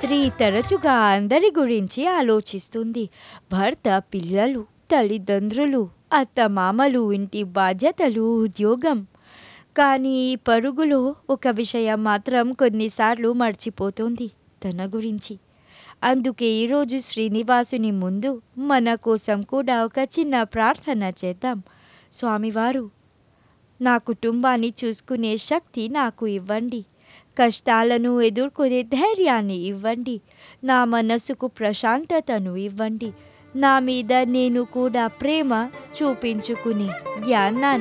స్త్రీ తరచుగా అందరి గురించి ఆలోచిస్తుంది భర్త పిల్లలు తల్లిదండ్రులు అత్తమామలు ఇంటి బాధ్యతలు ఉద్యోగం కానీ ఈ పరుగులో ఒక విషయం మాత్రం కొన్నిసార్లు మర్చిపోతుంది తన గురించి అందుకే ఈరోజు శ్రీనివాసుని ముందు మన కోసం కూడా ఒక చిన్న ప్రార్థన చేద్దాం స్వామివారు నా కుటుంబాన్ని చూసుకునే శక్తి నాకు ఇవ్వండి కష్టాలను ఎదుర్కొనే ధైర్యాన్ని ఇవ్వండి నా మనసుకు ప్రశాంతతను ఇవ్వండి నా మీద నేను కూడా ప్రేమ చూపించుకుని జ్ఞానాన్ని